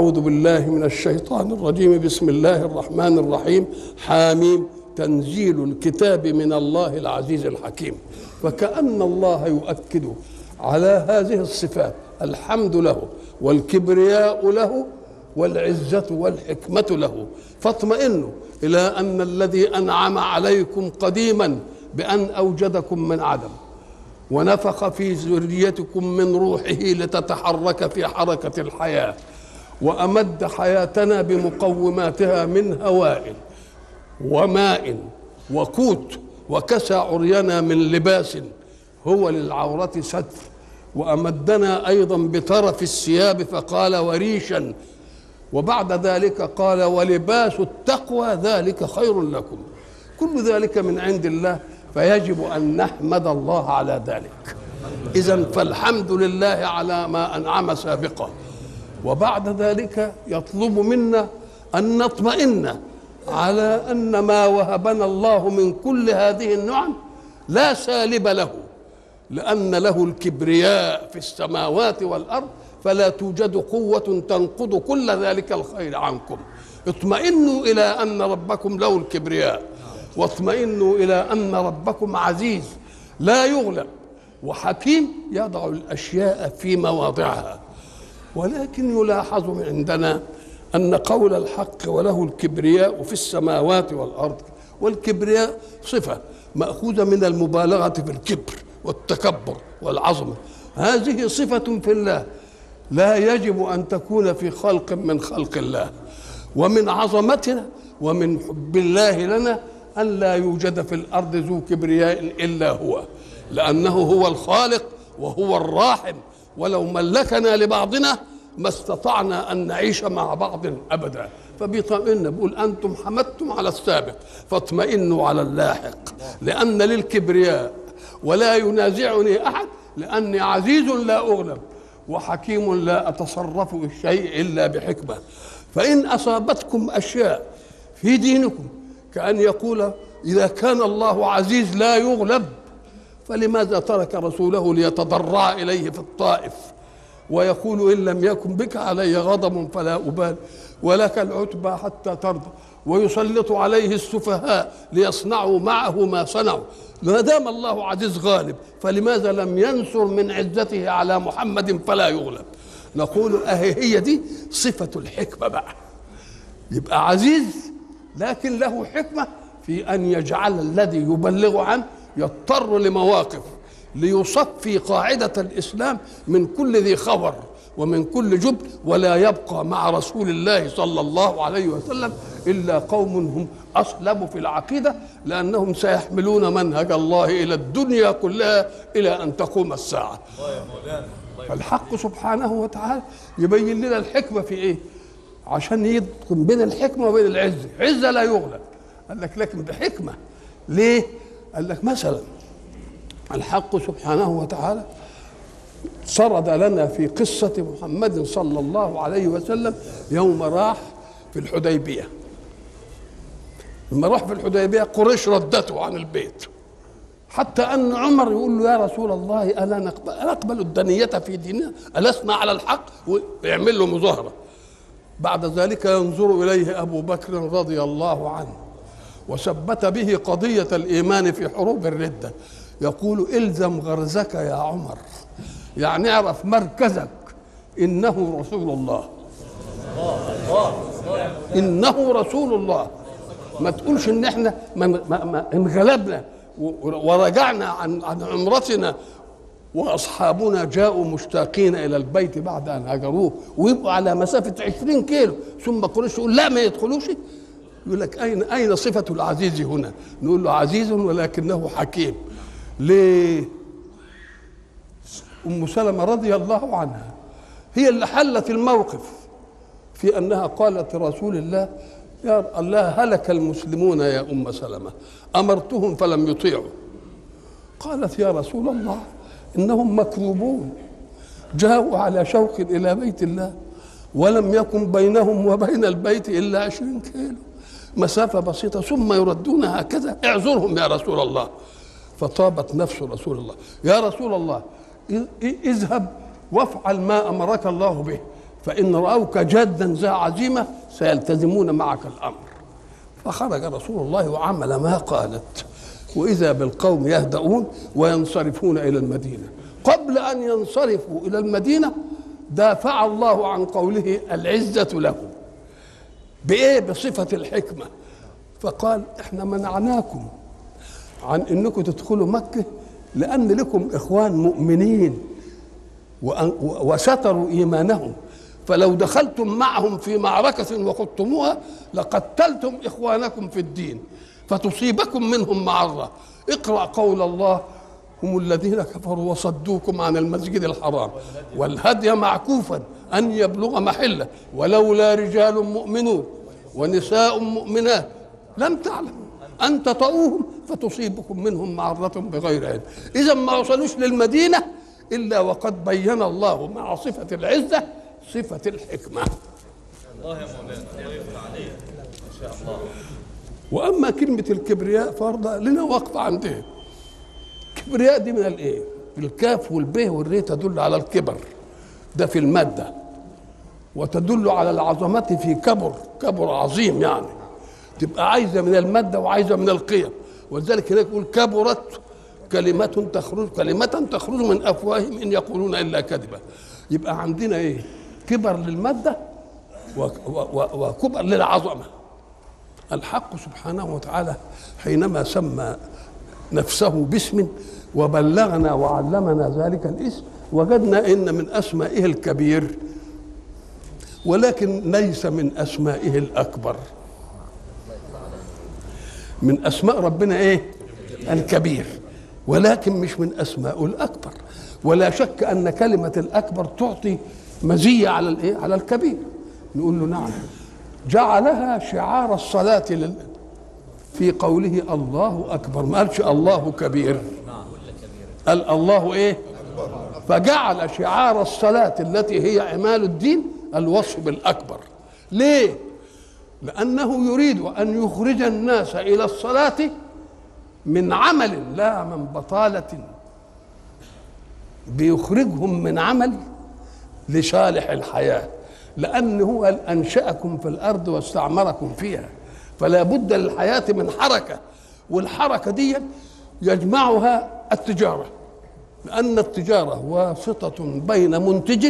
أعوذ بالله من الشيطان الرجيم بسم الله الرحمن الرحيم حاميم تنزيل الكتاب من الله العزيز الحكيم فكأن الله يؤكد على هذه الصفات الحمد له والكبرياء له والعزة والحكمة له فاطمئنوا إلى أن الذي أنعم عليكم قديما بأن أوجدكم من عدم ونفخ في ذريتكم من روحه لتتحرك في حركة الحياة وأمد حياتنا بمقوماتها من هواء وماء وقوت وكسى عرينا من لباس هو للعورة ستر وأمدنا أيضا بطرف الثياب فقال وريشا وبعد ذلك قال ولباس التقوى ذلك خير لكم كل ذلك من عند الله فيجب أن نحمد الله على ذلك إذا فالحمد لله على ما أنعم سابقا وبعد ذلك يطلب منا أن نطمئن على أن ما وهبنا الله من كل هذه النعم لا سالب له لأن له الكبرياء في السماوات والأرض فلا توجد قوة تنقض كل ذلك الخير عنكم اطمئنوا إلى أن ربكم له الكبرياء واطمئنوا إلى أن ربكم عزيز لا يغلب وحكيم يضع الأشياء في مواضعها ولكن يلاحظ عندنا أن قول الحق وله الكبرياء في السماوات والأرض والكبرياء صفة مأخوذة من المبالغة في الكبر والتكبر والعظمة هذه صفة في الله لا يجب أن تكون في خلق من خلق الله ومن عظمتنا ومن حب الله لنا أن لا يوجد في الأرض ذو كبرياء إلا هو لأنه هو الخالق وهو الراحم ولو ملكنا لبعضنا ما استطعنا أن نعيش مع بعض أبدا فبيطمئن بيقول أنتم حمدتم على السابق فاطمئنوا على اللاحق لأن للكبرياء ولا ينازعني أحد لأني عزيز لا أغلب وحكيم لا أتصرف الشيء إلا بحكمة فإن أصابتكم أشياء في دينكم كأن يقول إذا كان الله عزيز لا يغلب فلماذا ترك رسوله ليتضرع إليه في الطائف ويقول إن لم يكن بك علي غضب فلا أبال ولك العتبى حتى ترضى ويسلط عليه السفهاء ليصنعوا معه ما صنعوا ما دام الله عزيز غالب فلماذا لم ينصر من عزته على محمد فلا يغلب نقول أهي هي دي صفة الحكمة بقى يبقى عزيز لكن له حكمة في أن يجعل الذي يبلغ عنه يضطر لمواقف ليصفي قاعدة الإسلام من كل ذي خبر ومن كل جبن ولا يبقى مع رسول الله صلى الله عليه وسلم إلا قوم هم أصلب في العقيدة لأنهم سيحملون منهج الله إلى الدنيا كلها إلى أن تقوم الساعة فالحق سبحانه وتعالى يبين لنا الحكمة في إيه عشان يدخل بين الحكمة وبين العزة عزة لا يغلب قال لك لكن بحكمة ليه قال لك مثلا الحق سبحانه وتعالى سرد لنا في قصة محمد صلى الله عليه وسلم يوم راح في الحديبية لما راح في الحديبية قريش ردته عن البيت حتى أن عمر يقول له يا رسول الله ألا نقبل, نقبل الدنية في ديننا ألسنا على الحق ويعمل له مظاهرة بعد ذلك ينظر إليه أبو بكر رضي الله عنه وثبت به قضية الإيمان في حروب الردة يقول الزم غرزك يا عمر يعني اعرف مركزك إنه رسول الله إنه رسول الله ما تقولش إن إحنا ما ما انغلبنا ورجعنا عن عن عمرتنا واصحابنا جاءوا مشتاقين الى البيت بعد ان هجروه ويبقوا على مسافه 20 كيلو ثم قريش يقول لا ما يدخلوش يقول لك اين اين صفه العزيز هنا؟ نقول له عزيز ولكنه حكيم ليه؟ ام سلمه رضي الله عنها هي اللي حلت الموقف في انها قالت لرسول الله يا الله هلك المسلمون يا ام سلمه امرتهم فلم يطيعوا قالت يا رسول الله انهم مكذوبون جاءوا على شوق الى بيت الله ولم يكن بينهم وبين البيت الا عشرين كيلو مسافه بسيطه ثم يردون هكذا اعذرهم يا رسول الله فطابت نفس رسول الله يا رسول الله اذهب وافعل ما امرك الله به فإن رأوك جادا ذا عزيمة سيلتزمون معك الأمر فخرج رسول الله وعمل ما قالت وإذا بالقوم يهدؤون وينصرفون إلى المدينة قبل أن ينصرفوا إلى المدينة دافع الله عن قوله العزة له بإيه بصفة الحكمة فقال احنا منعناكم عن انكم تدخلوا مكة لأن لكم إخوان مؤمنين وستروا إيمانهم فلو دخلتم معهم في معركة وخضتموها لقتلتم إخوانكم في الدين فتصيبكم منهم معرة اقرأ قول الله هم الذين كفروا وصدوكم عن المسجد الحرام والهدي معكوفا أن يبلغ محله ولولا رجال مؤمنون ونساء مؤمنات لم تعلموا أن تطؤوهم فتصيبكم منهم معرة بغير علم إذا ما وصلوش للمدينة إلا وقد بين الله مع صفة العزة صفة الحكمة الله يا مولانا ما شاء الله واما كلمه الكبرياء فرض لنا وقف عندها الكبرياء دي من الايه الكاف والب والري تدل على الكبر ده في الماده وتدل على العظمه في كبر كبر عظيم يعني تبقى عايزه من الماده وعايزه من القيم ولذلك هناك يقول كبرت كلمة تخرج كلمة تخرج من أفواههم إن يقولون إلا كذبا يبقى عندنا إيه كبر للمادة وكبر للعظمة الحق سبحانه وتعالى حينما سمى نفسه باسم وبلغنا وعلمنا ذلك الاسم وجدنا ان من اسمائه الكبير ولكن ليس من اسمائه الاكبر من اسماء ربنا ايه الكبير ولكن مش من اسمائه الاكبر ولا شك ان كلمه الاكبر تعطي مزيه على الايه على الكبير نقول له نعم جعلها شعار الصلاة لل... في قوله الله أكبر ما قالش الله كبير قال الله إيه فجعل شعار الصلاة التي هي عمال الدين الوصف بالأكبر ليه لأنه يريد أن يخرج الناس إلى الصلاة من عمل لا من بطالة بيخرجهم من عمل لصالح الحياه لأن هو أنشأكم في الأرض واستعمركم فيها فلا بد للحياة من حركة والحركة دي يجمعها التجارة لأن التجارة واسطة بين منتج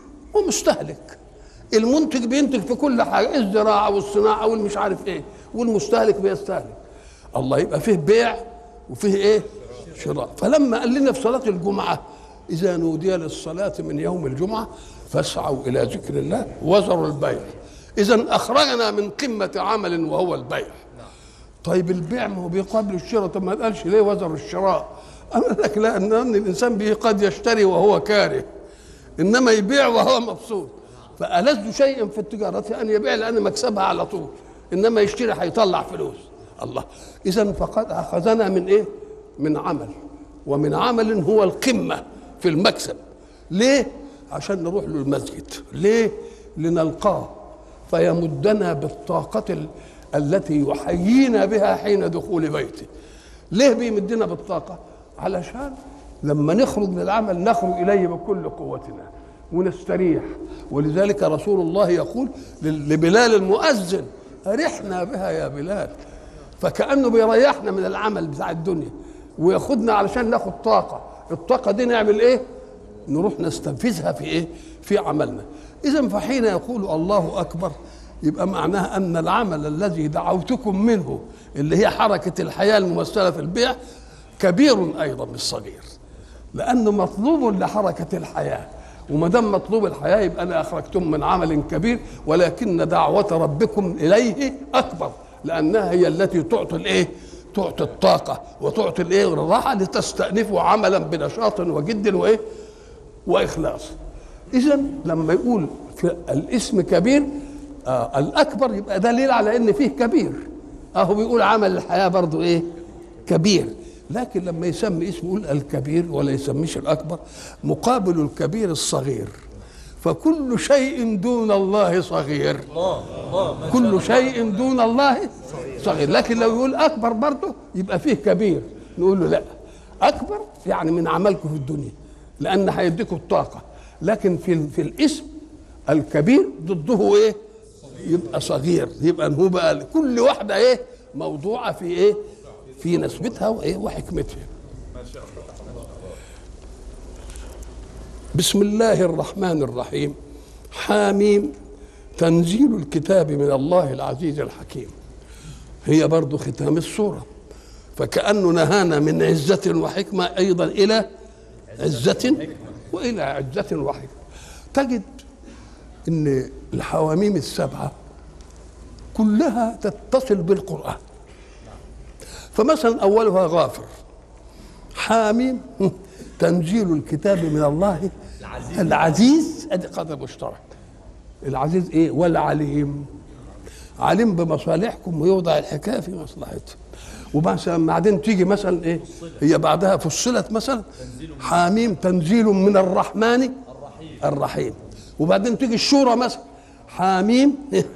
ومستهلك المنتج بينتج في كل حاجة الزراعة والصناعة والمش عارف ايه والمستهلك بيستهلك الله يبقى فيه بيع وفيه ايه شراء فلما قال لنا في صلاة الجمعة إذا نودي للصلاة من يوم الجمعة فاسعوا إلى ذكر الله وذروا البيع إذا أخرجنا من قمة عمل وهو البيع طيب البيع ما هو بيقابل الشراء طب ما قالش ليه وزر الشراء أنا لك لا أن الإنسان قد يشتري وهو كاره إنما يبيع وهو مبسوط فألذ شيء في التجارة أن يبيع لأن مكسبها على طول إنما يشتري هيطلع فلوس الله إذا فقد أخذنا من إيه؟ من عمل ومن عمل هو القمة في المكسب ليه؟ عشان نروح له المسجد ليه لنلقاه فيمدنا بالطاقة التي يحيينا بها حين دخول بيته ليه بيمدنا بالطاقة علشان لما نخرج من العمل نخرج إليه بكل قوتنا ونستريح ولذلك رسول الله يقول لبلال المؤذن أرحنا بها يا بلال فكأنه بيريحنا من العمل بتاع الدنيا وياخدنا علشان ناخد طاقة الطاقة دي نعمل ايه نروح نستنفذها في ايه في عملنا اذا فحين يقول الله اكبر يبقى معناها ان العمل الذي دعوتكم منه اللي هي حركه الحياه الممثله في البيع كبير ايضا مش صغير لانه مطلوب لحركه الحياه وما دام مطلوب الحياه يبقى انا اخرجتم من عمل كبير ولكن دعوه ربكم اليه اكبر لانها هي التي تعطي الايه؟ تعطي الطاقه وتعطي الايه؟ الراحه لتستأنفوا عملا بنشاط وجد وايه؟ واخلاص اذا لما يقول في الاسم كبير آه الاكبر يبقى دليل على ان فيه كبير اهو بيقول عمل الحياه برضو ايه كبير لكن لما يسمي اسم يقول الكبير ولا يسميش الاكبر مقابل الكبير الصغير فكل شيء دون الله صغير الله الله كل شيء دون الله صغير لكن لو يقول اكبر برضه يبقى فيه كبير نقول له لا اكبر يعني من عملكم في الدنيا لان هيديكم الطاقه لكن في في الاسم الكبير ضده ايه يبقى صغير يبقى هو بقى كل واحده ايه موضوعه في ايه في نسبتها وايه وحكمتها بسم الله الرحمن الرحيم حاميم تنزيل الكتاب من الله العزيز الحكيم هي برضو ختام السورة فكأنه نهانا من عزة وحكمة أيضا إلى عزة وإلى عزة وحكمة تجد أن الحواميم السبعة كلها تتصل بالقرآن فمثلا أولها غافر حاميم تنزيل الكتاب من الله العزيز, العزيز ادي قدر مشترك العزيز ايه والعليم عليم بمصالحكم ويوضع الحكايه في مصلحتكم ومثلا بعدين تيجي مثلا ايه هي بعدها فصلت مثلا حاميم تنزيل من الرحمن الرحيم وبعدين تيجي الشورى مثلا حاميم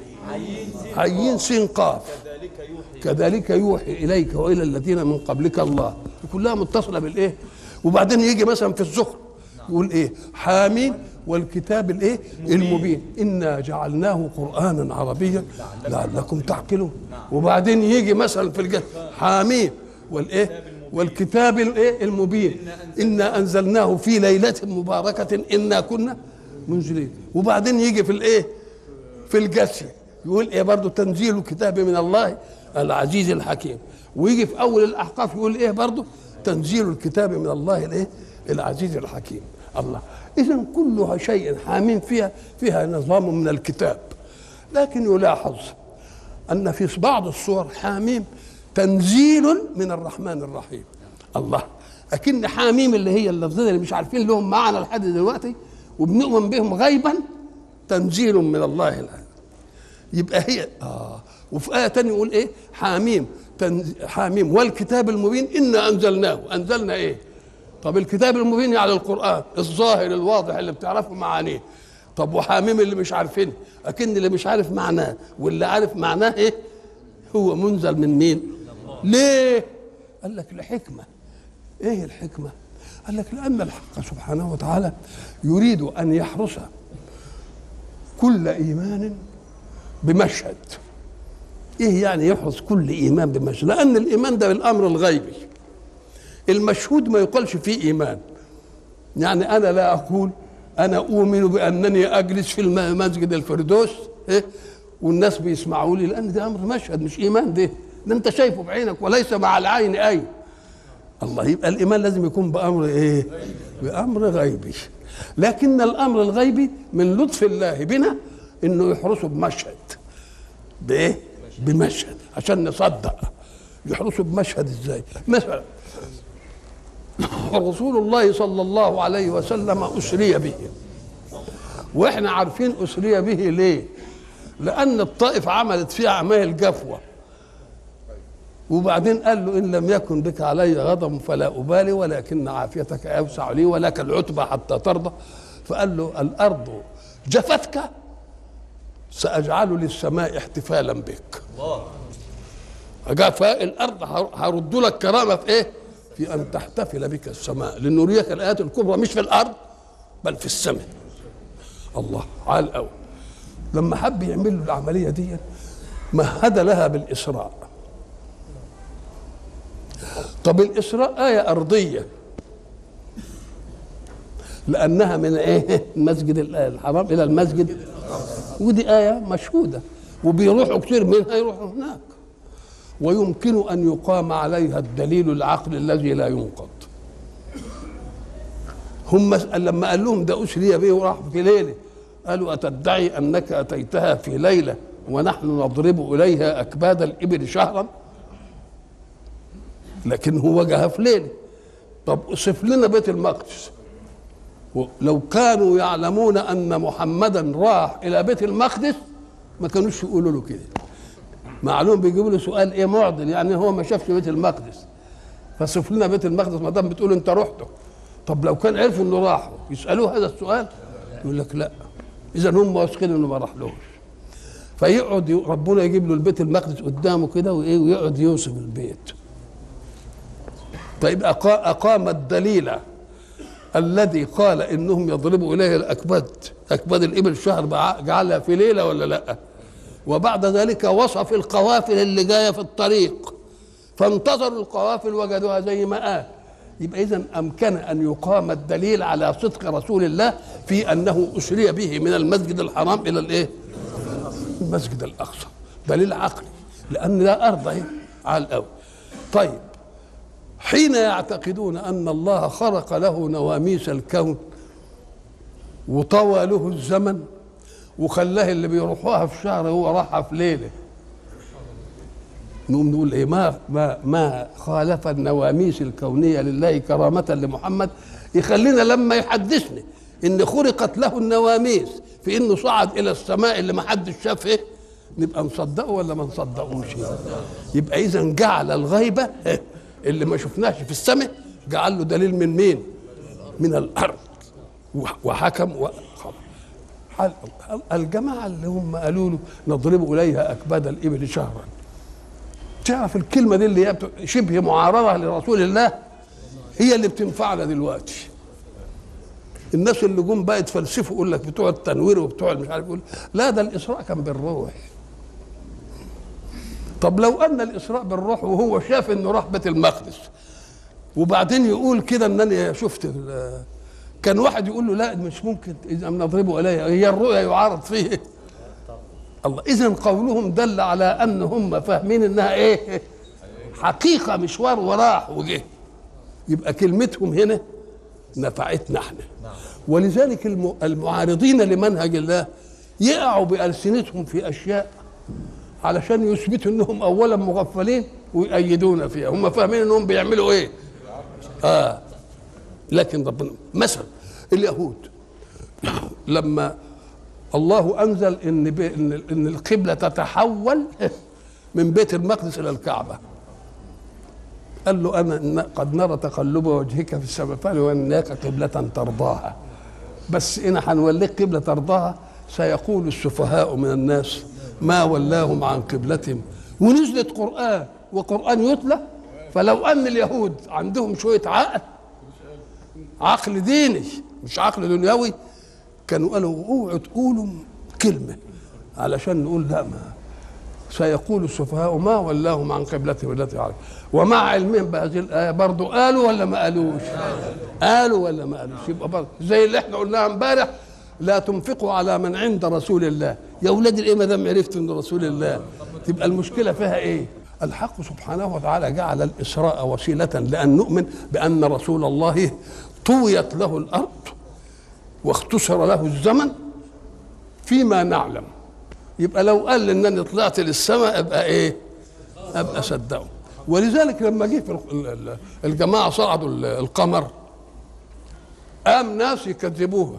حيين سين قاف كذلك يوحي اليك والى الذين من قبلك الله كلها متصله بالايه وبعدين يجي مثلا في الزخر يقول ايه حامين والكتاب الايه المبين انا جعلناه قرانا عربيا لعلكم تعقلون وبعدين يجي مثلا في الجنة حامين والايه والكتاب الايه المبين انا انزلناه في ليله مباركه انا كنا منزلين وبعدين يجي في الايه في الجسر يقول ايه برضه تنزيل الكتاب من الله العزيز الحكيم ويجي في اول الاحقاف يقول ايه برضه تنزيل الكتاب من الله الايه العزيز الحكيم الله اذا كلها شيء حامين فيها فيها نظام من الكتاب لكن يلاحظ ان في بعض الصور حاميم تنزيل من الرحمن الرحيم الله اكن حاميم اللي هي اللفظين اللي مش عارفين لهم معنى لحد دلوقتي وبنؤمن بهم غيبا تنزيل من الله العزيز يبقى هي اه وفي آية تانية يقول إيه حاميم تنز... حاميم والكتاب المبين إنا أنزلناه أنزلنا إيه طب الكتاب المبين يعني القرآن الظاهر الواضح اللي بتعرفوا معانيه طب وحاميم اللي مش عارفين أكن اللي مش عارف معناه واللي عارف معناه إيه هو منزل من مين ليه قال لك لحكمة إيه الحكمة قال لك لأن الحق سبحانه وتعالى يريد أن يحرس كل إيمان بمشهد ايه يعني يحرص كل ايمان بمشهد لان الايمان ده بالامر الغيبي المشهود ما يقالش فيه ايمان يعني انا لا اقول انا اؤمن بانني اجلس في مسجد الفردوس إيه؟ والناس بيسمعوا لي لان ده امر مشهد مش ايمان ده ده انت شايفه بعينك وليس مع العين اي الله يبقى الايمان لازم يكون بامر ايه بامر غيبي لكن الامر الغيبي من لطف الله بنا انه يحرسه بمشهد بايه بمشهد عشان نصدق يحرسوا بمشهد ازاي مثلا رسول الله صلى الله عليه وسلم أسري به واحنا عارفين أسري به ليه لأن الطائف عملت فيها عمايل جفوة وبعدين قال له إن لم يكن بك علي غضب فلا أبالي ولكن عافيتك أوسع لي ولك العتبى حتى ترضى فقال له الأرض جفتك سأجعل للسماء احتفالا بك جفاء الأرض هرد لك كرامة في إيه في أن تحتفل بك السماء لنريك الآيات الكبرى مش في الأرض بل في السماء الله عال قوي لما حب يعمل له العملية دي مهد لها بالإسراء طب الإسراء آية أرضية لأنها من إيه المسجد الحرام إلى المسجد ودي آية مشهودة وبيروحوا كتير منها يروحوا هناك ويمكن أن يقام عليها الدليل العقل الذي لا ينقض هم لما قال لهم ده أسري به وراح في ليلة قالوا أتدعي أنك أتيتها في ليلة ونحن نضرب إليها أكباد الإبل شهرا لكن هو وجهها في ليلة طب اوصف لنا بيت المقدس لو كانوا يعلمون ان محمدا راح الى بيت المقدس ما كانوش يقولوا له كده معلوم بيجيبوا له سؤال ايه معضل يعني هو ما شافش بيت المقدس فصف لنا بيت المقدس ما دام بتقول انت رحته طب لو كان عرفوا انه راحوا يسالوه هذا السؤال يقول لك لا اذا هم واثقين انه ما راحلوش فيقعد ربنا يجيب له البيت المقدس قدامه كده وايه ويقعد يوصف البيت طيب اقام الدليل الذي قال انهم يضربوا اليه الاكباد اكباد الابل شهر جعلها في ليله ولا لا وبعد ذلك وصف القوافل اللي جايه في الطريق فانتظروا القوافل وجدوها زي ما قال يبقى اذا امكن ان يقام الدليل على صدق رسول الله في انه اسري به من المسجد الحرام الى الايه؟ المسجد الاقصى دليل عقلي لان ده ارض اهي على الاول طيب حين يعتقدون ان الله خرق له نواميس الكون وطوى له الزمن وخلاه اللي بيروحوها في شهر هو راحها في ليله نقوم نقول ايه ما ما ما خالف النواميس الكونيه لله كرامه لمحمد يخلينا لما يحدثنا ان خرقت له النواميس في انه صعد الى السماء اللي ما حدش شافه نبقى نصدقه ولا ما نصدقوش يبقى اذا جعل الغيبه اللي ما شفناش في السماء جعل له دليل من مين من الارض وحكم وخبر الجماعه اللي هم قالوا له نضرب اليها اكباد الابل شهرا تعرف الكلمه دي اللي هي شبه معارضه لرسول الله هي اللي بتنفعنا دلوقتي الناس اللي جم بقى يتفلسفوا يقول لك بتوع التنوير وبتوع مش عارف يقول لا ده الاسراء كان بالروح طب لو ان الاسراء بالروح وهو شاف انه راح بيت المقدس وبعدين يقول كده ان انا شفت كان واحد يقول له لا مش ممكن اذا نضربه اليها هي الرؤيا يعارض فيه الله اذا قولهم دل على ان هم فاهمين انها ايه حقيقه مشوار وراح وجه يبقى كلمتهم هنا نفعتنا احنا ولذلك المعارضين لمنهج الله يقعوا بألسنتهم في أشياء علشان يثبتوا انهم اولا مغفلين ويأيدونا فيها هم فاهمين انهم بيعملوا ايه اه لكن ربنا مثلا اليهود لما الله انزل ان ان ان القبله تتحول من بيت المقدس الى الكعبه قال له انا قد نرى تقلب وجهك في السماء فلولناك قبله ترضاها بس انا هنوليك قبله ترضاها سيقول السفهاء من الناس ما ولاهم عن قبلتهم ونزلت قران وقران يتلى فلو ان اليهود عندهم شويه عقل عقل ديني مش عقل دنيوي كانوا قالوا اوعوا تقولوا كلمه علشان نقول لا ما سيقول السفهاء ما ولاهم عن قبلتهم التي عليه ومع علمهم بهذه الايه برضه قالوا ولا ما قالوش؟ قالوا ولا ما قالوش يبقى برضه زي اللي احنا قلناها امبارح لا تنفقوا على من عند رسول الله يا اولاد الايه ما دام عرفتوا ان رسول الله تبقى المشكله فيها ايه؟ الحق سبحانه وتعالى جعل الاسراء وسيله لان نؤمن بان رسول الله طويت له الارض واختصر له الزمن فيما نعلم يبقى لو قال انني طلعت للسماء ابقى ايه؟ ابقى صدقه ولذلك لما جه في الجماعه صعدوا القمر قام ناس يكذبوها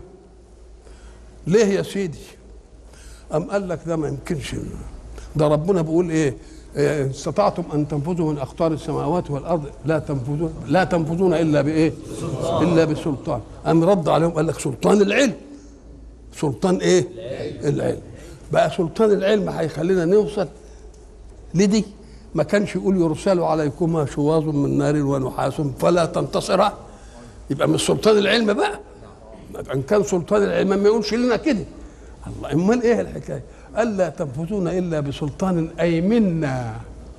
ليه يا سيدي؟ قام قال لك ده ما يمكنش ده ربنا بيقول ايه؟ إيه استطعتم ان تنفذوا من اقطار السماوات والارض لا تنفذون لا تنفذون الا بايه؟ الا بسلطان قام رد عليهم قال لك سلطان العلم سلطان ايه؟ العلم بقى سلطان العلم هيخلينا نوصل لدي ما كانش يقول يرسل عليكما شواظ من نار ونحاس فلا تنتصرا يبقى من سلطان العلم بقى ان كان سلطان العلم ما يقولش لنا كده الله امال ايه الحكايه الا تنفذون الا بسلطان اي منا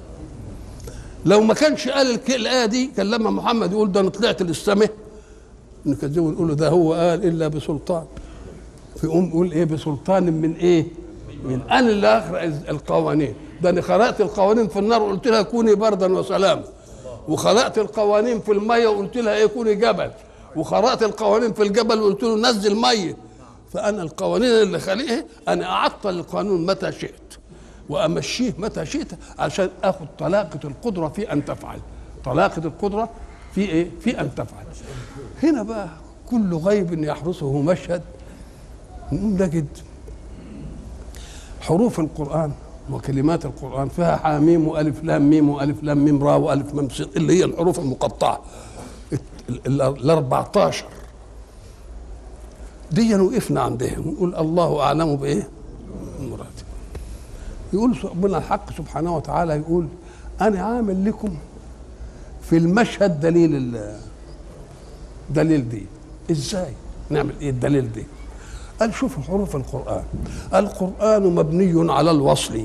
لو ما كانش قال الايه دي كان لما محمد يقول ده انا طلعت للسماء نكذبه نقول له ده هو قال الا بسلطان فيقوم يقول ايه بسلطان من ايه من انا اللي اخرق القوانين ده انا خلقت القوانين في النار وقلت لها كوني بردا وسلاما وخلقت القوانين في الميه وقلت لها ايه كوني جبل وخرقت القوانين في الجبل وقلت له نزل ميه فانا القوانين اللي خالقها انا اعطل القانون متى شئت وامشيه متى شئت عشان اخذ طلاقه القدره في ان تفعل طلاقه القدره في ايه في ان تفعل هنا بقى كل غيب يحرسه مشهد نجد حروف القرآن وكلمات القرآن فيها حاميم وألف لام ميم وألف لام ميم را وألف ميم صاد اللي هي الحروف المقطعة ال 14 دي وقفنا عندهم نقول الله أعلم بإيه؟ مراده يقول ربنا الحق سبحانه وتعالى يقول أنا عامل لكم في المشهد دليل دليل دي ازاي نعمل ايه الدليل دي قال شوفوا حروف القرآن القرآن مبني على الوصل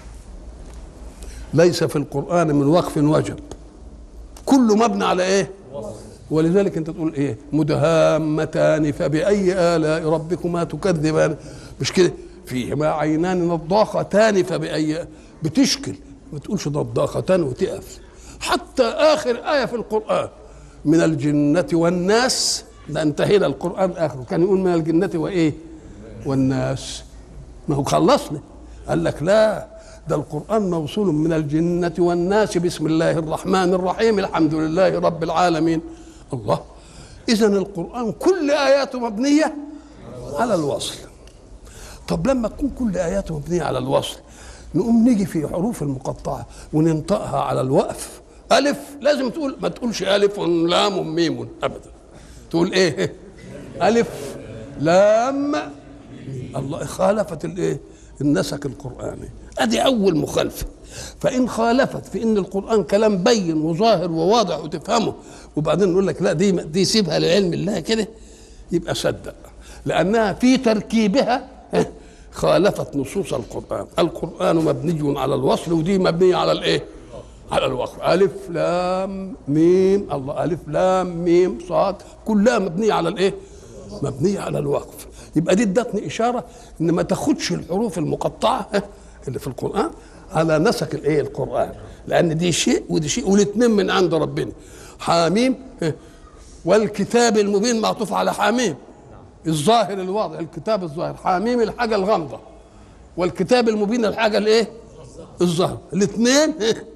ليس في القرآن من وقف وجب كله مبني على ايه ولذلك انت تقول ايه مدهامتان فبأي آلاء ربكما تكذبان مش كده فيهما عينان نضاختان فبأي بتشكل ما تقولش نضاختان وتقف حتى آخر آية في القرآن من الجنة والناس ده انتهينا القرآن آخره كان يقول من الجنة وإيه والناس ما هو خلصنا قال لك لا ده القرآن موصول من الجنة والناس بسم الله الرحمن الرحيم الحمد لله رب العالمين الله إذا القرآن كل آياته مبنية على الوصل طب لما تكون كل آياته مبنية على الوصل نقوم نيجي في حروف المقطعة وننطقها على الوقف ألف لازم تقول ما تقولش ألف لام ميم أبدا تقول إيه ألف لام الله خالفت الإيه النسق القرآني ادي اول مخالفه فان خالفت في ان القران كلام بين وظاهر وواضح وتفهمه وبعدين نقول لك لا دي دي سيبها لعلم الله كده يبقى صدق لانها في تركيبها خالفت نصوص القران القران مبني على الوصل ودي مبنيه على الايه على الوقف ألف لام ميم الله ألف لام ميم صاد كلها مبنية على الإيه؟ مبنية على الوقف يبقى دي ادتني إشارة إن ما تاخدش الحروف المقطعة اللي في القرآن على نسق الايه القرآن لأن دي شيء ودي شيء والاثنين من عند ربنا حاميم والكتاب المبين معطوف على حاميم الظاهر الواضح الكتاب الظاهر حاميم الحاجة الغامضة والكتاب المبين الحاجة الايه الظاهر الاثنين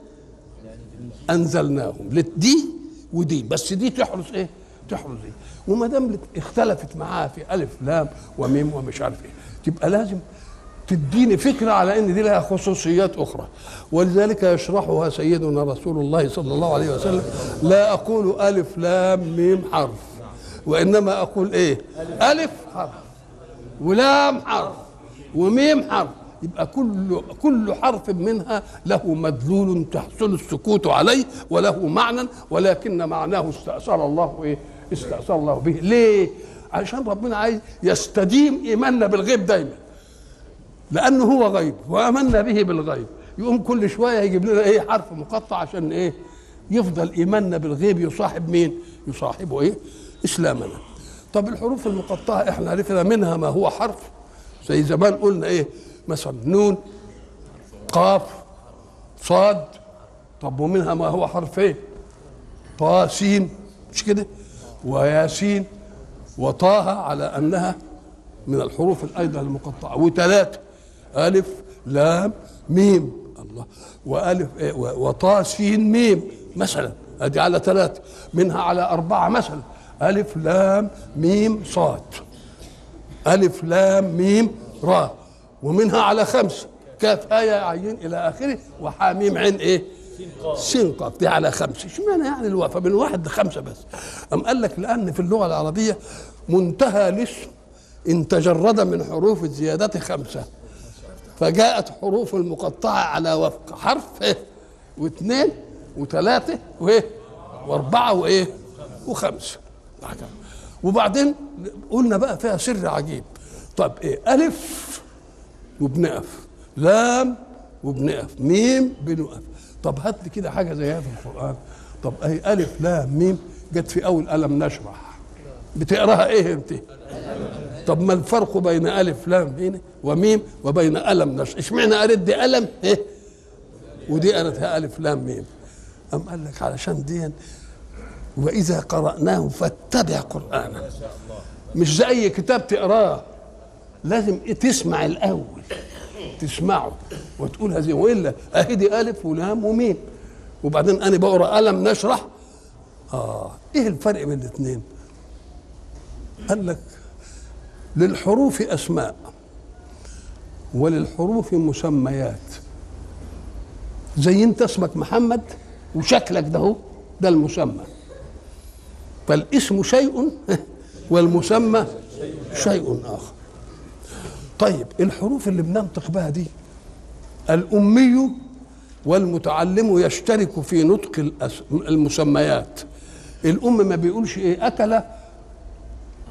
أنزلناهم دي ودي بس دي تحرس ايه تحرس ايه وما دام اختلفت معاه في ألف لام وميم ومش عارف ايه تبقى لازم تديني فكرة على أن دي لها خصوصيات أخرى ولذلك يشرحها سيدنا رسول الله صلى الله عليه وسلم لا أقول ألف لام ميم حرف وإنما أقول إيه ألف حرف ولام حرف وميم حرف يبقى كل كل حرف منها له مدلول تحصل السكوت عليه وله معنى ولكن معناه استأثر الله ايه؟ استأثر الله به، ليه؟ عشان ربنا عايز يستديم ايماننا بالغيب دايما. لانه هو غيب وامنا به بالغيب يقوم كل شويه يجيب لنا ايه حرف مقطع عشان ايه يفضل ايماننا بالغيب يصاحب مين يصاحبه ايه اسلامنا طب الحروف المقطعه احنا عرفنا منها ما هو حرف زي زمان قلنا ايه مثلا نون قاف صاد طب ومنها ما هو حرفين طا سين مش كده وياسين وطه على انها من الحروف ايضا المقطعه وثلاثه ألف لام ميم الله وألف إيه وطا سين ميم مثلا أدي على ثلاثة منها على أربعة مثلا ألف لام ميم صاد ألف لام ميم را ومنها على خمسة كاف آية عين إلى آخره وحاميم عين إيه سين قاف دي على خمسة اشمعنى يعني الوقفة من واحد لخمسة بس أم قال لك لأن في اللغة العربية منتهى الاسم إن تجرد من حروف الزيادة خمسة فجاءت حروف المقطعة على وفق حرف إيه واثنين وثلاثة وإيه وأربعة وإيه وخمسة وبعدين قلنا بقى فيها سر عجيب طب إيه ألف وبنقف لام وبنقف ميم بنقف طب هات لي كده حاجة زيها في القرآن طب أي ألف لام ميم جت في أول ألم نشرح بتقراها إيه أنت؟ طب ما الفرق بين الف لام هنا وميم وبين الم نشر اشمعنى قريت دي الم ايه ودي قريتها الف لام ميم ام قال لك علشان دي واذا قراناه فاتبع قرانه مش زي كتاب تقراه لازم تسمع الاول تسمعه وتقول هذه والا اهي دي الف ولام وميم وبعدين انا بقرا الم نشرح اه ايه الفرق بين الاثنين قال لك للحروف اسماء وللحروف مسميات زي انت اسمك محمد وشكلك ده هو ده المسمى فالاسم شيء والمسمى شيء اخر طيب الحروف اللي بننطق بها دي الامي والمتعلم يشترك في نطق المسميات الام ما بيقولش ايه اكل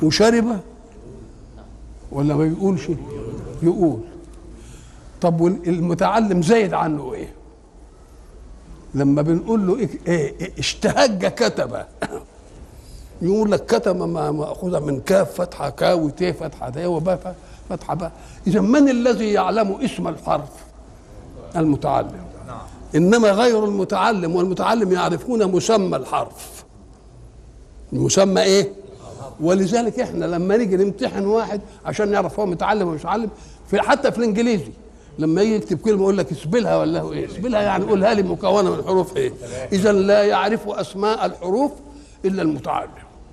وشرب ولا ما يقولش يقول طب والمتعلم زايد عنه ايه لما بنقول له إيه, إيه, إيه اشتهج كتب يقول لك كتب ما مأخوذة من كاف فتحة كاو تي فتحة تي وباء فتحة باء إذا من الذي يعلم اسم الحرف المتعلم إنما غير المتعلم والمتعلم يعرفون مسمى الحرف المسمى إيه ولذلك احنا لما نيجي نمتحن واحد عشان نعرف هو متعلم ولا مش متعلم في حتى في الانجليزي لما يجي يكتب كلمه يقول لك اسبلها ولا هو ايه اسبلها يعني قولها لي مكونه من حروف ايه اذا لا يعرف اسماء الحروف الا المتعلم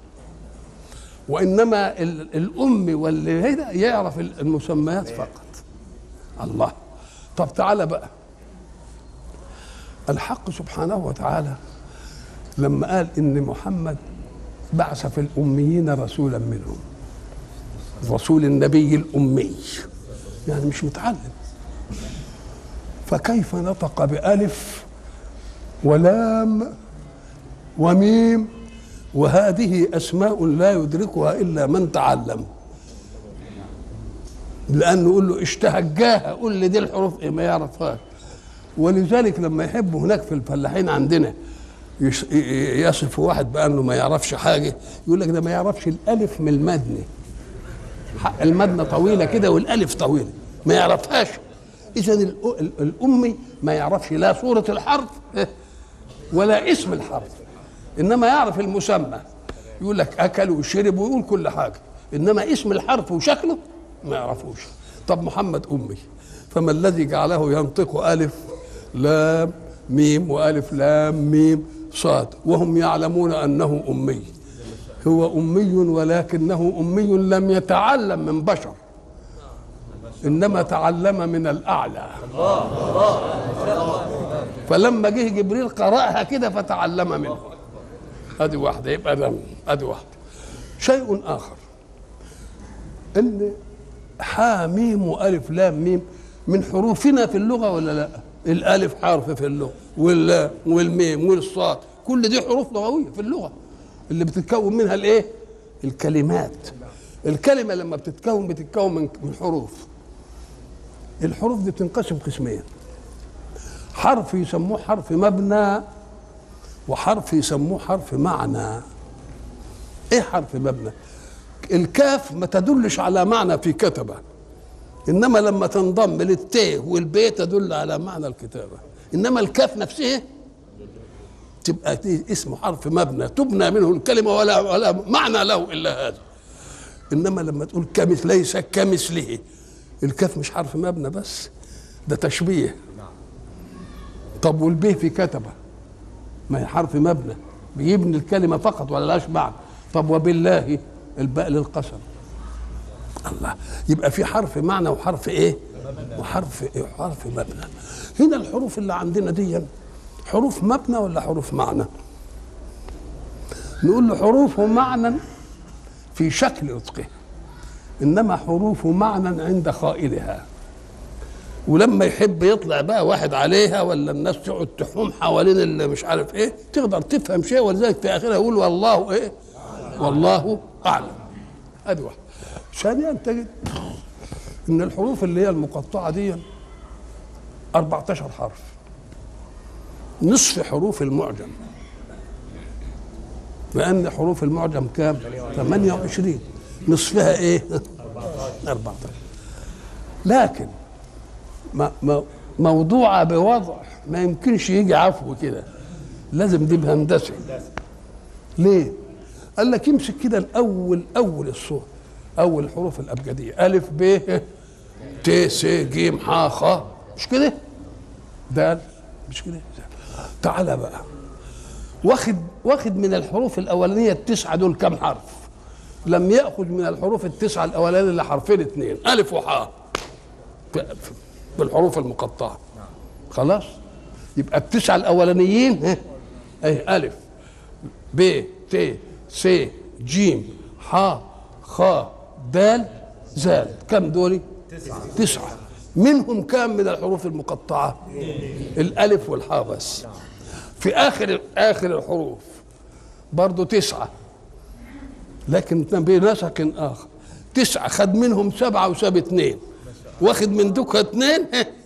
وانما ال- الام واللي هنا يعرف المسميات فقط الله طب تعالى بقى الحق سبحانه وتعالى لما قال ان محمد بعث في الاميين رسولا منهم رسول النبي الامي يعني مش متعلم فكيف نطق بألف ولام وميم وهذه أسماء لا يدركها إلا من تعلم لأنه يقول له اشتهجاها قول لي دي الحروف إيه ما يعرفهاش ولذلك لما يحبوا هناك في الفلاحين عندنا يش- ي- يصف واحد بأنه ما يعرفش حاجة يقول لك ده ما يعرفش الألف من المدني حق المدنة طويلة كده والألف طويلة ما يعرفهاش إذا الأ- ال- الأمي ما يعرفش لا صورة الحرف ولا اسم الحرف إنما يعرف المسمى يقول لك أكل وشرب ويقول كل حاجة إنما اسم الحرف وشكله ما يعرفوش طب محمد أمي فما الذي جعله ينطق ألف لام ميم وألف لام ميم صاد وهم يعلمون أنه أمي هو أمي ولكنه أمي لم يتعلم من بشر إنما تعلم من الأعلى فلما جه جبريل قرأها كده فتعلم منه ادي واحدة يبقى ده ادي واحدة شيء آخر إن حا ميم وألف لام ميم من حروفنا في اللغة ولا لا؟ الألف حرف في اللغة واللام والميم والصاد كل دي حروف لغوية في اللغة اللي بتتكون منها الإيه؟ الكلمات الكلمة لما بتتكون بتتكون من من حروف الحروف دي بتنقسم قسمين حرف يسموه حرف مبنى وحرف يسموه حرف معنى ايه حرف مبنى الكاف ما تدلش على معنى في كتبه انما لما تنضم للتاء والبي تدل على معنى الكتابه انما الكاف نفسها تبقى دي اسمه حرف مبنى تبنى منه الكلمه ولا ولا معنى له الا هذا انما لما تقول كمث ليس كمثله الكاف مش حرف مبنى بس ده تشبيه طب والبيه في كتبه ما هي حرف مبنى بيبني الكلمه فقط ولا لاش معنى طب وبالله الباء للقسم الله يبقى في حرف معنى وحرف ايه وحرف إيه؟ حرف مبنى هنا الحروف اللي عندنا دي حروف مبنى ولا حروف معنى نقول له حروف معنى في شكل نطقه انما حروف معنى عند قائلها ولما يحب يطلع بقى واحد عليها ولا الناس تقعد تحوم حوالين اللي مش عارف ايه تقدر تفهم شيء ولذلك في اخرها يقول والله ايه والله اعلم ادي واحد ثانيا تجد ان الحروف اللي هي المقطعه دي 14 حرف نصف حروف المعجم لان حروف المعجم كام 28 نصفها ايه 14 لكن ما ما موضوعة بوضع ما يمكنش يجي عفو كده لازم دي بهندسة ليه؟ قال لك يمسك كده الأول أول الصورة أول الحروف الأبجدية ألف ب ت س ج ح خ مش كده؟ دال مش كده؟ تعالى بقى واخد واخد من الحروف الأولانية التسعة دول كم حرف؟ لم يأخذ من الحروف التسعة الأولانية إلا حرفين اثنين ألف وحاء بالحروف المقطعة خلاص يبقى التسعة الأولانيين ها أي ألف ب ت س ج ح خ د زال كم دول تسعة منهم كام من الحروف المقطعة الألف والحاء بس في آخر آخر الحروف برضو تسعة لكن بنسق اخر تسعه خد منهم سبعه وساب اثنين واخد من دوكا اثنين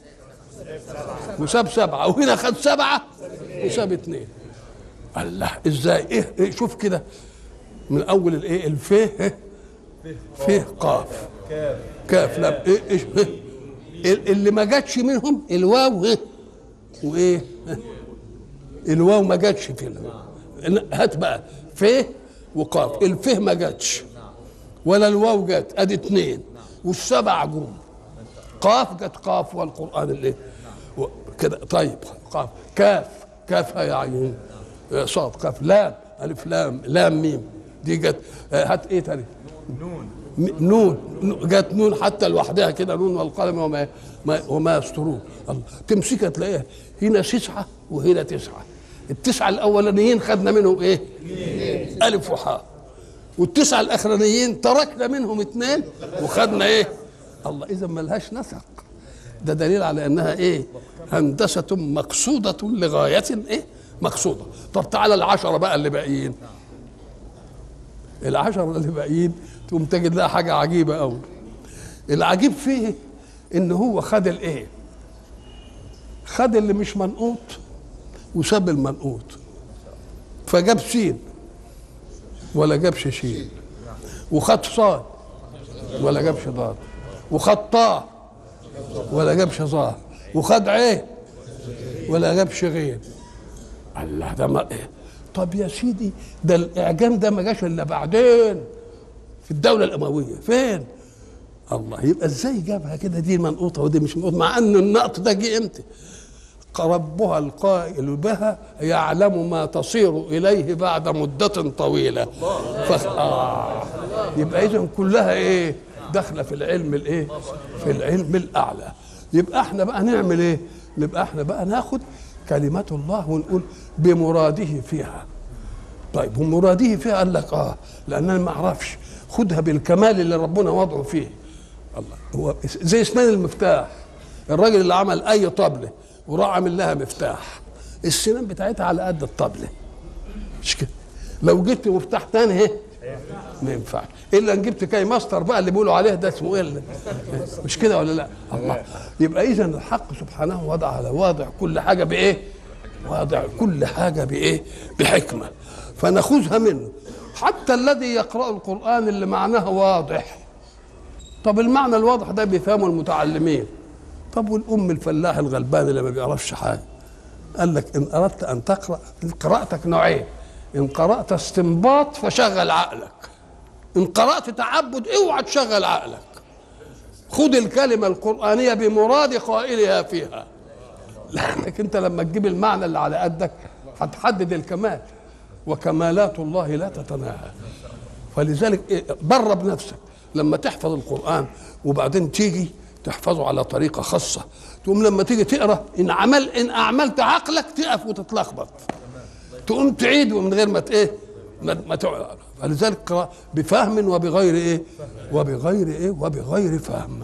وساب سبعه وهنا خد سبعه وساب اثنين الله ازاي ايه, إيه شوف كده من اول الايه الفيه فيه قاف كاف لا ايه ايش اللي ما جاتش منهم الواو ايه وايه الواو ما جاتش في هات بقى فيه وقاف الفيه ما جاتش ولا الواو جت ادي اثنين والسبع جم قاف جت قاف والقران اللي كده طيب قاف كاف كاف يا عين صاد قاف لام الف لام لام ميم دي جت هات ايه تاني نون نون جت نون حتى لوحدها كده نون والقلم وما ما وما يسطرون الله تمسكها تلاقيها هنا تسعه وهنا تسعه التسعه الاولانيين خدنا منهم ايه؟ الف وحاء والتسعه الاخرانيين تركنا منهم اثنين وخدنا ايه؟ الله اذا ملهاش نسق ده دليل على انها ايه؟ هندسه مقصوده لغايه ايه؟ مقصوده طب تعالى العشره بقى اللي باقيين العشره اللي باقيين تقوم تجد لها حاجه عجيبه قوي العجيب فيه ان هو خد الايه خد اللي مش منقوط وساب المنقوط فجاب سين ولا جابش شين وخد صاد ولا جابش ضاد وخد طاء ولا جابش ظاء وخد عين ولا جابش غين الله ده ما إيه؟ طب يا سيدي ده الاعجام ده ما جاش الا بعدين في الدوله الامويه فين الله يبقى ازاي جابها كده دي منقوطه ودي مش منقوطه مع ان النقط ده جه امتى ربها القائل بها يعلم ما تصير اليه بعد مده طويله ف... آه. يبقى اذا كلها ايه داخله في العلم الايه في العلم الاعلى يبقى احنا بقى نعمل ايه نبقى احنا بقى ناخد كلمات الله ونقول بمراده فيها طيب ومراده فيها قال لك اه لان انا ما اعرفش خدها بالكمال اللي ربنا وضعه فيه الله هو زي اسنان المفتاح الراجل اللي عمل اي طبله وراح عامل لها مفتاح السنان بتاعتها على قد الطبله مش كده لو جبت مفتاح تاني اهي ما ينفعش الا ان جبت كاي ماستر بقى اللي بيقولوا عليه ده اسمه ايه مش كده ولا لا الله يبقى اذا الحق سبحانه وضع على واضع كل حاجه بايه واضع كل حاجه بايه بحكمه فناخذها منه حتى الذي يقرا القران اللي معناه واضح طب المعنى الواضح ده بيفهمه المتعلمين طب والام الفلاح الغلبان اللي ما بيعرفش حاجه قال لك ان اردت ان تقرا قراءتك نوعين ان قرات استنباط فشغل عقلك ان قرات تعبد اوعى تشغل عقلك خذ الكلمه القرانيه بمراد قائلها فيها لانك انت لما تجيب المعنى اللي على قدك هتحدد الكمال وكمالات الله لا تتناهى فلذلك درب نفسك لما تحفظ القرآن وبعدين تيجي تحفظه على طريقة خاصة تقوم لما تيجي تقرا ان عمل ان اعملت عقلك تقف وتتلخبط تقوم تعيد من غير ما ايه ما, ما فلذلك قرأ بفهم وبغير ايه وبغير ايه وبغير فهم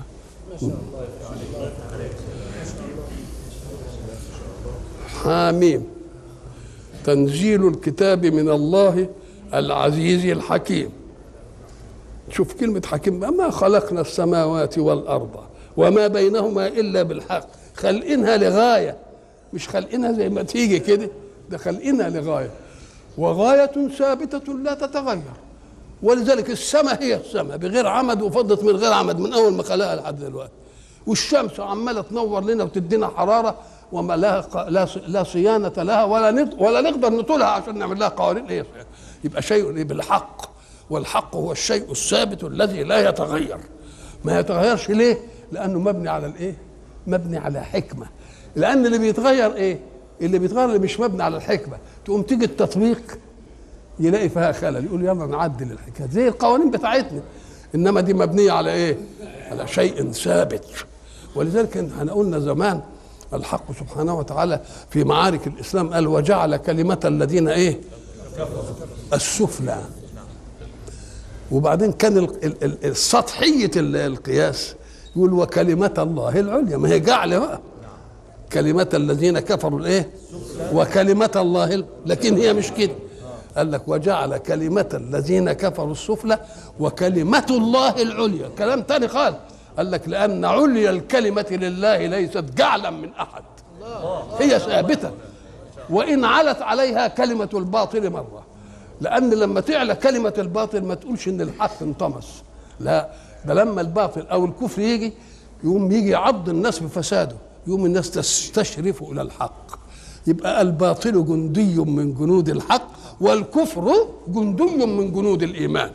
حاميم تنزيل الكتاب من الله العزيز الحكيم شوف كلمة حكيم ما خلقنا السماوات والأرض وما بينهما إلا بالحق خلقينها لغاية مش خلقينها زي ما تيجي كده ده خلقينها لغاية وغاية ثابتة لا تتغير ولذلك السماء هي السماء بغير عمد وفضت من غير عمد من أول ما خلقها لحد دلوقتي والشمس عمالة تنور لنا وتدينا حرارة وما لها لا لا صيانة لها ولا نط ولا نقدر نطولها عشان نعمل لها قوانين ايه يبقى شيء بالحق والحق هو الشيء الثابت الذي لا يتغير ما يتغيرش ليه؟ لأنه مبني على الإيه؟ مبني على حكمة لأن اللي بيتغير إيه؟ اللي بيتغير اللي مش مبني على الحكمة تقوم تيجي التطبيق يلاقي فيها خلل يقول يلا نعدل الحكاية زي القوانين بتاعتنا إنما دي مبنية على إيه؟ على شيء ثابت ولذلك احنا قلنا زمان الحق سبحانه وتعالى في معارك الإسلام قال وجعل كلمة الذين إيه؟ السفلى وبعدين كان السطحية القياس يقول وكلمة الله العليا ما هي جعل بقى كلمة الذين كفروا الايه وكلمة الله لكن هي مش كده قال لك وجعل كلمة الذين كفروا السفلى وكلمة الله العليا كلام تاني خالص قال لك لأن عليا الكلمة لله ليست جعلا من أحد هي ثابتة وإن علت عليها كلمة الباطل مرة لأن لما تعلى كلمة الباطل ما تقولش إن الحق انطمس لا ده لما الباطل أو الكفر يجي يقوم يجي يعض الناس بفساده يقوم الناس تستشرف إلى الحق يبقى الباطل جندي من جنود الحق والكفر جندي من جنود الإيمان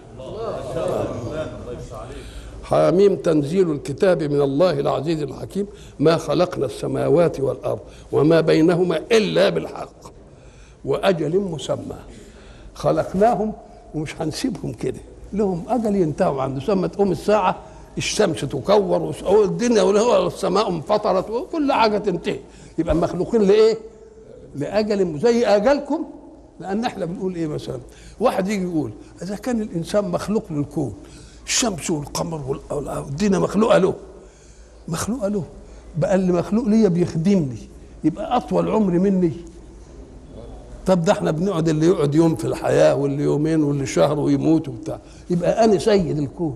حاميم تنزيل الكتاب من الله العزيز الحكيم ما خلقنا السماوات والأرض وما بينهما إلا بالحق وأجل مسمى خلقناهم ومش هنسيبهم كده لهم أجل ينتهوا عنده ثم تقوم الساعة الشمس تكور والدنيا والسماء انفطرت وكل حاجة تنتهي يبقى مخلوقين لإيه؟ لأجل زي أجلكم لأن احنا بنقول إيه مثلا واحد يجي يقول إذا كان الإنسان مخلوق للكون الشمس والقمر والدنيا مخلوقه له مخلوقه له بقى اللي مخلوق ليا بيخدمني يبقى اطول عمر مني طب ده احنا بنقعد اللي يقعد يوم في الحياه واللي يومين واللي شهر ويموت وبتاع يبقى انا سيد الكون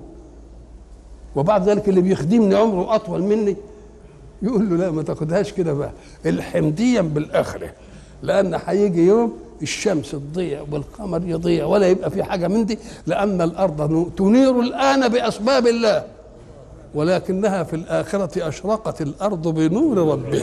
وبعد ذلك اللي بيخدمني عمره اطول مني يقول له لا ما تاخدهاش كده بقى الحمديا بالاخره لان هيجي يوم الشمس تضيع والقمر يضيع ولا يبقى في حاجة من دي لأن الأرض تنير الآن بأسباب الله ولكنها في الآخرة أشرقت الأرض بنور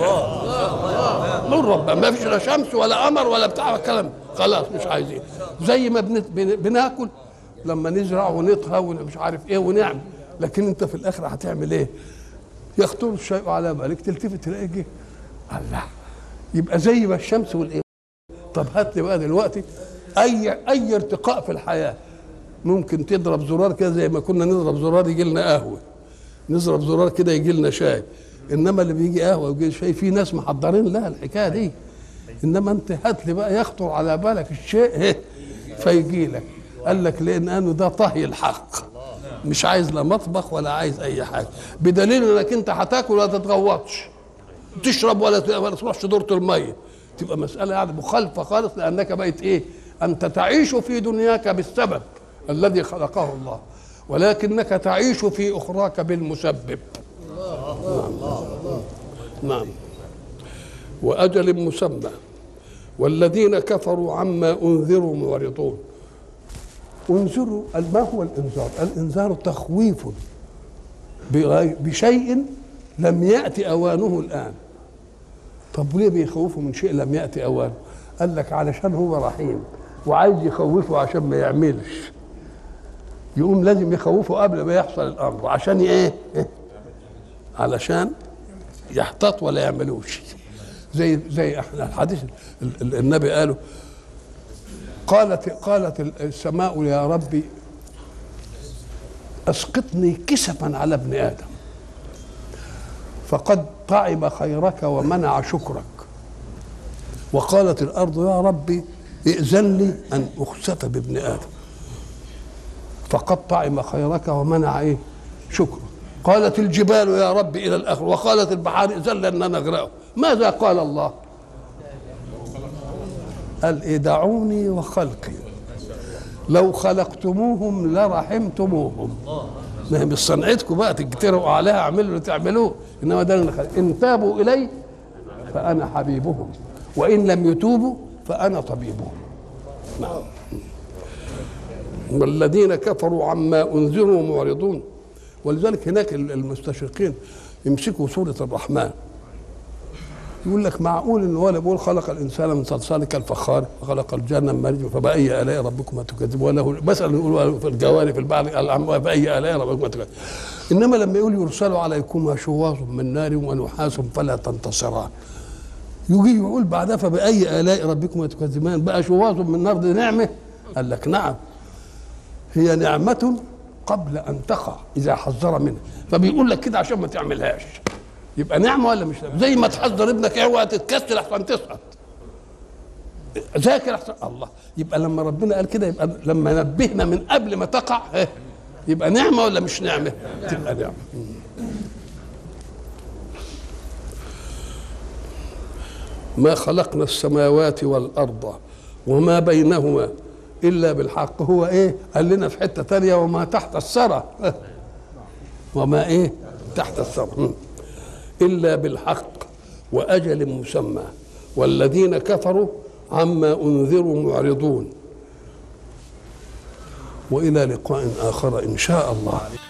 ربها نور ربها ما فيش لا شمس ولا قمر ولا بتاع كلام خلاص مش عايزين زي ما بناكل لما نزرع ونطهى ومش عارف ايه ونعمل لكن انت في الاخره هتعمل ايه؟ يخطر الشيء على بالك تلتفت تلاقي جه الله يبقى زي ما الشمس والايه طب هات لي بقى دلوقتي اي اي ارتقاء في الحياه ممكن تضرب زرار كده زي ما كنا نضرب زرار يجي لنا قهوه نضرب زرار كده يجي لنا شاي انما اللي بيجي قهوه ويجي شاي في ناس محضرين لها الحكايه دي انما انت هات لي بقى يخطر على بالك الشيء فيجي لك قال لك لان انه ده طهي الحق مش عايز لا مطبخ ولا عايز اي حاجه بدليل انك انت هتاكل ولا تتغوطش تشرب ولا ولا تروحش دورة الميه تبقى مسألة يعني مخالفة خالص لأنك بقيت إيه؟ أنت تعيش في دنياك بالسبب الذي خلقه الله ولكنك تعيش في أخراك بالمسبب نعم نعم وأجل مسمى والذين كفروا عما أنذروا معرضون انذروا ما هو الإنذار؟ الإنذار تخويف بشيء لم يأتي أوانه الآن طب وليه بيخوفوا من شيء لم ياتي اوانه قال لك علشان هو رحيم وعايز يخوفه عشان ما يعملش يقوم لازم يخوفه قبل ما يحصل الامر عشان ايه علشان يحتاط ولا يعملوش زي زي احنا الحديث النبي قاله قالت قالت السماء يا ربي اسقطني كسفا على ابن ادم فقد طعم خيرك ومنع شكرك وقالت الارض يا ربي ائذن لي ان اخسف بابن ادم فقد طعم خيرك ومنع ايه شكرك قالت الجبال يا رب الى الاخر وقالت البحار ائذن لي ان انا اغرقه ماذا قال الله قال إيه دعوني وخلقي لو خلقتموهم لرحمتموهم ما هي مش صنعتكم بقى تجتروا عليها اعملوا اللي تعملوه انما ده اللي خلق. ان تابوا الي فانا حبيبهم وان لم يتوبوا فانا طبيبهم نعم والذين كفروا عما انذروا معرضون ولذلك هناك المستشرقين يمسكوا سوره الرحمن يقول لك معقول ان هو بيقول خلق الانسان من صلصال كالفخار وخلق الجنه من مرج فباي الاء ربكما تكذبون وله مثلا نقول في الجواري في البعض فاي الاء ربكما تكذبون انما لما يقول يرسل عليكما شواظ من نار ونحاس فلا تنتصران يجي يقول بعدها فباي الاء ربكما تكذبان بقى شواظ من نار دي نعمه قال لك نعم هي نعمه قبل ان تقع اذا حذر منها فبيقول لك كده عشان ما تعملهاش يبقى نعمه ولا مش نعمه زي ما تحذر ابنك اوعى تتكسر احسن تسقط ذاكر احسن الله يبقى لما ربنا قال كده يبقى لما نبهنا من قبل ما تقع اه يبقى نعمه ولا مش نعمه تبقى نعمه ما خلقنا السماوات والارض وما بينهما الا بالحق هو ايه قال لنا في حته تانية وما تحت الثرى وما ايه تحت الثرى م. الا بالحق واجل مسمى والذين كفروا عما انذروا معرضون والى لقاء اخر ان شاء الله